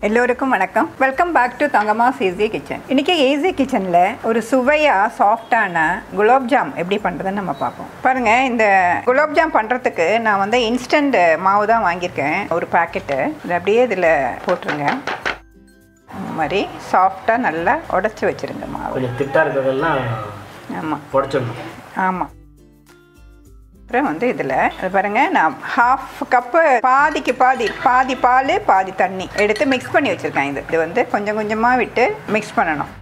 எல்லோருக்கும் வணக்கம் welcome back to Thangam's easy kitchen இன்னைக்கு ஈஸி கிச்சனில் ஒரு சுவையாக சாஃப்டான குலோப்ஜாம் எப்படி பண்ணுறதுன்னு நம்ம பார்ப்போம் பாருங்க இந்த குலோப்ஜாம் பண்ணுறதுக்கு நான் வந்து இன்ஸ்டன்ட் மாவு தான் வாங்கியிருக்கேன் ஒரு பாக்கெட்டு இது அப்படியே இதில் போட்டுருங்க இந்த மாதிரி சாஃப்டாக நல்லா உடச்சி வச்சிருங்க மாவு கொஞ்சம் திட்டாக இருக்கிறதெல்லாம் ஆமாம் உடச்சிடணும் ஆமாம் அப்புறம் வந்து இதில் இது பாருங்க நான் ஹாஃப் கப்பு பாதிக்கு பாதி பாதி பால் பாதி தண்ணி எடுத்து மிக்ஸ் பண்ணி வச்சுருக்கேன் இது இது வந்து கொஞ்சம் கொஞ்சமாக விட்டு மிக்ஸ் பண்ணணும்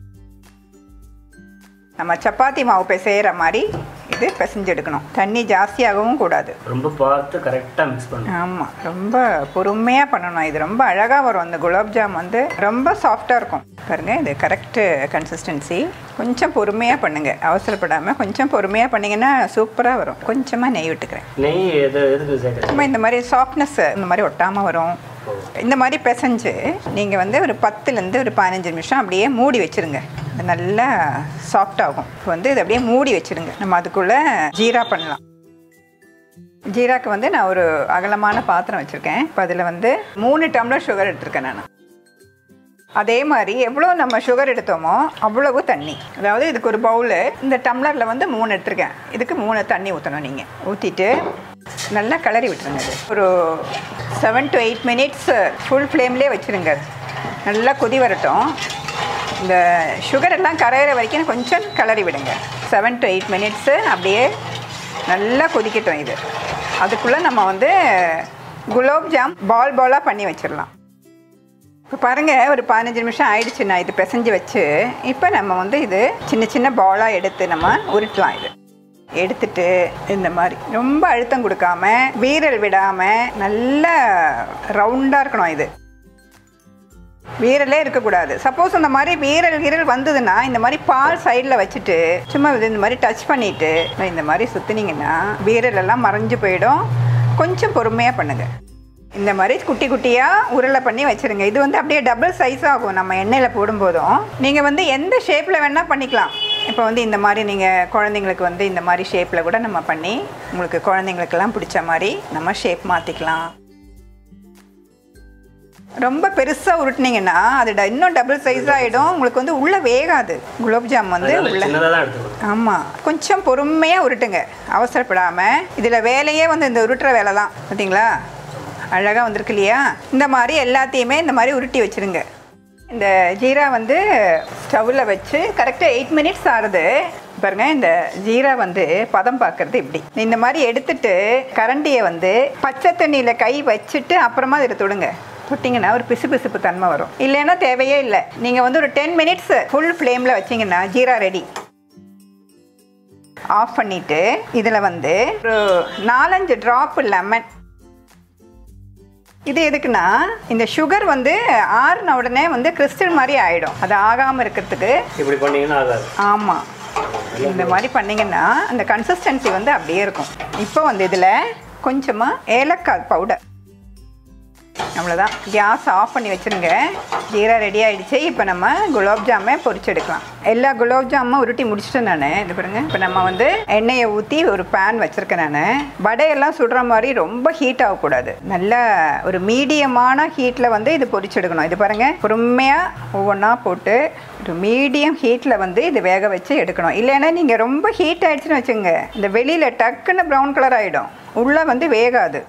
நம்ம சப்பாத்தி மாவு பிசைகிற மாதிரி இது பிசைஞ்சு எடுக்கணும் தண்ணி ஜாஸ்தியாகவும் கூடாது ரொம்ப பார்த்து கரெக்டாக மிக்ஸ் பண்ணணும் ஆமாம் ரொம்ப பொறுமையாக பண்ணணும் இது ரொம்ப அழகாக வரும் இந்த குலாப்ஜாம் வந்து ரொம்ப சாஃப்டாக இருக்கும் பாருங்க இது கரெக்டு கன்சிஸ்டன்சி கொஞ்சம் பொறுமையாக பண்ணுங்க அவசரப்படாமல் கொஞ்சம் பொறுமையாக பண்ணிங்கன்னா சூப்பராக வரும் கொஞ்சமாக நெய் விட்டுக்கிறேன் நெய் எது எதுக்கு சேர்க்குறது சும்மா இந்த மாதிரி சாஃப்ட்னஸ் இந்த மாதிரி ஒட்டாமல் வரும் இந்த மாதிரி பிசைஞ்சு நீங்கள் வந்து ஒரு பத்துலேருந்து ஒரு பதினஞ்சு நிமிஷம் அப்படியே மூடி வச்சுருங்க அது நல்லா சாஃப்ட் ஆகும் இப்போ வந்து இதை அப்படியே மூடி வச்சுருங்க நம்ம அதுக்குள்ளே ஜீரா பண்ணலாம் ஜீராக்கு வந்து நான் ஒரு அகலமான பாத்திரம் வச்சுருக்கேன் இப்போ அதில் வந்து மூணு டம்ளர் சுகர் எடுத்திருக்கேன் நான் அதே மாதிரி எவ்வளோ நம்ம சுகர் எடுத்தோமோ அவ்வளவு தண்ணி அதாவது இதுக்கு ஒரு பவுலு இந்த டம்ளரில் வந்து மூணு எடுத்திருக்கேன் இதுக்கு மூணு தண்ணி ஊற்றணும் நீங்கள் ஊற்றிட்டு நல்லா கிளறி விட்டுருங்க இது ஒரு seven to eight minutes full ஃப்ளேம்லேயே வச்சுருங்க நல்லா கொதி வரட்டும் இந்த சுகர் எல்லாம் கரையிற வரைக்கும் கொஞ்சம் கிளறி விடுங்க செவன் டு எயிட் மினிட்ஸு அப்படியே நல்லா கொதிக்கட்டும் இது அதுக்குள்ளே நம்ம வந்து குலோப்ஜாம் பால் பாலாக பண்ணி வச்சிடலாம் இப்போ பாருங்கள் ஒரு பதினஞ்சு நிமிஷம் ஆயிடுச்சு நான் இது பிசைஞ்சு வச்சு இப்போ நம்ம வந்து இது சின்ன சின்ன பாலாக எடுத்து நம்ம உருட்டலாம் இது எடுத்துட்டு இந்த மாதிரி ரொம்ப அழுத்தம் கொடுக்காம வீரல் விடாமல் நல்லா ரவுண்டாக இருக்கணும் இது வீரலே இருக்கக்கூடாது சப்போஸ் இந்த மாதிரி வீரல் வீரல் வந்ததுன்னா இந்த மாதிரி பால் சைடில் வச்சுட்டு சும்மா இது இந்த மாதிரி டச் பண்ணிவிட்டு இந்த மாதிரி சுற்றுனீங்கன்னா வீரல் எல்லாம் மறைஞ்சு போயிடும் கொஞ்சம் பொறுமையாக பண்ணுங்கள் இந்த மாதிரி குட்டி குட்டியாக உருளை பண்ணி வச்சுருங்க இது வந்து அப்படியே டபுள் சைஸ் ஆகும் நம்ம எண்ணெயில் போடும்போதும் நீங்கள் வந்து எந்த ஷேப்பில் வேணால் பண்ணிக்கலாம் இப்போ வந்து இந்த மாதிரி நீங்கள் குழந்தைங்களுக்கு வந்து இந்த மாதிரி ஷேப்பில் கூட நம்ம பண்ணி உங்களுக்கு குழந்தைங்களுக்கெல்லாம் பிடிச்ச மாதிரி நம்ம ஷேப் மாற்றிக்கலாம் ரொம்ப பெருசாக உருட்டுனீங்கன்னா அது ட- இன்னும் டபுள் சைஸ் ஆகிடும் உங்களுக்கு வந்து உள்ளே வேகாது குலோப்ஜாம் வந்து அதனால உள்ள சின்னதாக தான் எடுத்துக்கணும் ஆமாம் கொஞ்சம் பொறுமையாக உருட்டுங்க அவசரப்படாமல் இதில் வேலையே வந்து இந்த உருட்டுற வேலை தான் பார்த்தீங்களா அழகாக வந்திருக்கு இல்லையா இந்த மாதிரி எல்லாத்தையுமே இந்த மாதிரி உருட்டி வச்சுருங்க இந்த ஜீரா வந்து ஸ்டவ்வில் வச்சு கரெக்டாக எயிட் மினிட்ஸ் ஆகுது பாருங்க இந்த ஜீரா வந்து பதம் பார்க்கறது இப்படி இந்த மாதிரி எடுத்துட்டு கரண்டியை வந்து பச்சை தண்ணியில் கை வச்சுட்டு அப்புறமா இதில் தொடுங்க தொட்டிங்கன்னா ஒரு பிசு பிசுப்பு தன்மை வரும் இல்லைன்னா தேவையே இல்லை நீங்கள் வந்து ஒரு டென் மினிட்ஸ் ஃபுல் ஃப்ளேமில் வச்சிங்கன்னா ஜீரா ரெடி ஆஃப் பண்ணிட்டு இதில் வந்து ஒரு நாலஞ்சு ட்ராப் லெமன் இது எதுக்குன்னா இந்த சுகர் வந்து ஆறுன உடனே வந்து கிறிஸ்டல் மாதிரி ஆயிடும் அது ஆகாமல் இருக்கிறதுக்கு இப்படி பண்ணீங்கன்னா ஆகாது ஆமாம் இந்த மாதிரி பண்ணீங்கன்னா அந்த கன்சிஸ்டன்சி வந்து அப்படியே இருக்கும் இப்போ வந்து இதில் கொஞ்சமாக ஏலக்காய் பவுடர் அவ்வளோதான் கேஸ் ஆஃப் பண்ணி வச்சுருங்க ஜீரா ரெடி ஆயிடுச்சு இப்போ நம்ம குலோப்ஜாமை பொரிச்செடுக்கலாம் எல்லா குலோப்ஜாமும் உருட்டி முடிச்சிட்டேன் நான் இது பாருங்க இப்போ நம்ம வந்து எண்ணெயை ஊற்றி ஒரு பேன் வச்சுருக்கேன் நான் வடையெல்லாம் சுடுற மாதிரி ரொம்ப ஹீட் ஆகக்கூடாது நல்ல ஒரு மீடியமான ஹீட்டில் வந்து இது பொரிச்செடுக்கணும் இது பாருங்க பொறுமையாக ஒவ்வொன்றா போட்டு ஒரு மீடியம் ஹீட்டில் வந்து இது வேக வச்சு எடுக்கணும் இல்லைன்னா நீங்கள் ரொம்ப ஹீட் ஆயிடுச்சுன்னு வச்சுங்க இந்த வெளியில் டக்குன்னு ப்ரௌன் கலர் ஆகிடும் உள்ளே வந்து வேகாது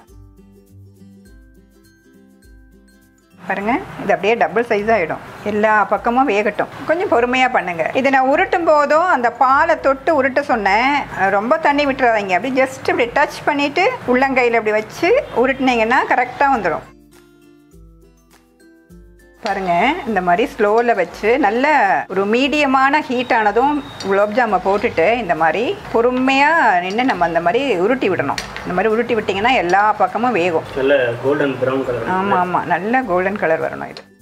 பாருங்க இது அப்படியே டபுள் சைஸ் ஆகிடும் எல்லா பக்கமும் வேகட்டும் கொஞ்சம் பொறுமையாக பண்ணுங்க இது நான் உருட்டும் போதும் அந்த பாலை தொட்டு உருட்ட சொன்னேன் அஹ் ரொம்ப தண்ணி விட்டுறாதீங்க அப்படி ஜஸ்ட் இப்படி டச் பண்ணிட்டு உள்ளங்கையில் இப்படி வச்சு உருட்டுனீங்கன்னா கரெக்டாக வந்துடும் பாருங்க இந்த மாதிரி ஸ்லோவில் வச்சு நல்ல ஒரு மீடியமான ஹீட் ஆனதும் குலோப்ஜாமை போட்டுட்டு இந்த மாதிரி பொறுமையாக நின்று நம்ம அந்த மாதிரி உருட்டி விடணும் இந்த மாதிரி உருட்டி விட்டிங்கன்னா எல்லா பக்கமும் வேகும் நல்ல கோல்டன் ப்ரௌன் கலர் ஆமாம் ஆமாம் நல்ல கோல்டன் கலர் வரணும் இது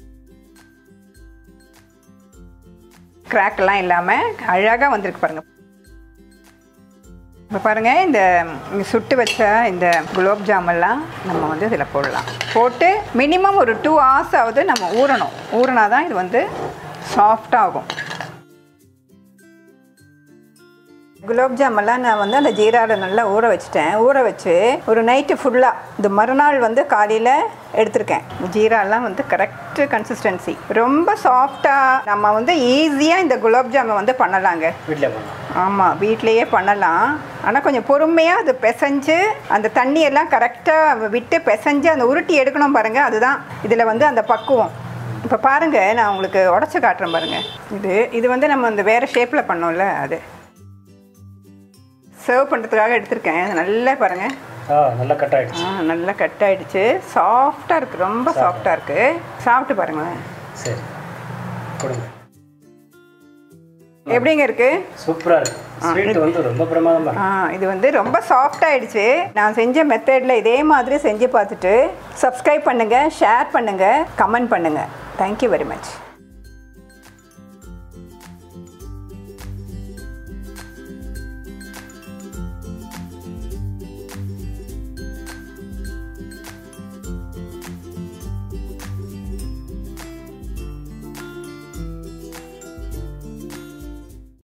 கிராக்லாம் இல்லாமல் அழகாக வந்திருக்கு பாருங்க இப்போ பாருங்கள் இந்த ம், சுட்டு வச்ச இந்த குலோப் ஜாமெல்லாம் நம்ம வந்து இதில் போடலாம் போட்டு மினிமம் ஒரு டூ ஹவர்ஸ் ஆகுது நம்ம ஊறணும் ஊறினா தான் இது வந்து சாஃப்டாகும் குலோப் ஜாமெல்லாம் நான் வந்து அந்த ஜீராவில் நல்லா ஊற வச்சுட்டேன் ஊற வச்சு ஒரு நைட்டு ஃபுல்லாக இந்த மறுநாள் வந்து காலையில் எடுத்திருக்கேன் ஜீராலாம் வந்து கரெக்ட் கன்சிஸ்டன்சி ரொம்ப சாஃப்டாக நம்ம வந்து ஈஸியாக இந்த குலோப் ஜாமை வந்து பண்ணலாங்க வீட்டில் பண்ணலாம் ஆமாம் வீட்லேயே பண்ணலாம் ஆனால் கொஞ்சம் பொறுமையாக அது பிசைஞ்சு அந்த தண்ணியெல்லாம் கரெக்டாக விட்டு பிசைஞ்சு அந்த உருட்டி எடுக்கணும் பாருங்கள் அதுதான் இதில் வந்து அந்த பக்குவம் இப்போ பாருங்கள் நான் உங்களுக்கு உடச்சி காட்டுறேன் பாருங்கள் இது இது வந்து நம்ம இந்த வேறு ஷேப்பில் பண்ணோம்ல அது சர்வ் பண்ணுறதுக்காக எடுத்திருக்கேன் இது நல்லா பாருங்கள் ஆ நல்லா கட் ஆகிடுச்சு ஆ நல்லா கட் ஆயிடுச்சு சாஃப்டாக இருக்குது ரொம்ப சாஃப்டாக இருக்குது சாப்பிட்டு பாருங்களேன் சரி கொடுங்க எப்படிங்க இருக்குது சூப்பராக இருக்கு ஸ்வீட் வந்து ரொம்ப பிரமாதமாக இருக்கு ஆ இது வந்து ரொம்ப சாஃப்ட் ஆயிடுச்சு நான் செஞ்ச மெத்தடில் இதே மாதிரி செஞ்சு பார்த்துட்டு சப்ஸ்கிரைப் பண்ணுங்கள் ஷேர் பண்ணுங்கள் கமெண்ட் பண்ணுங்கள் தேங்க்யூ வெரி மச்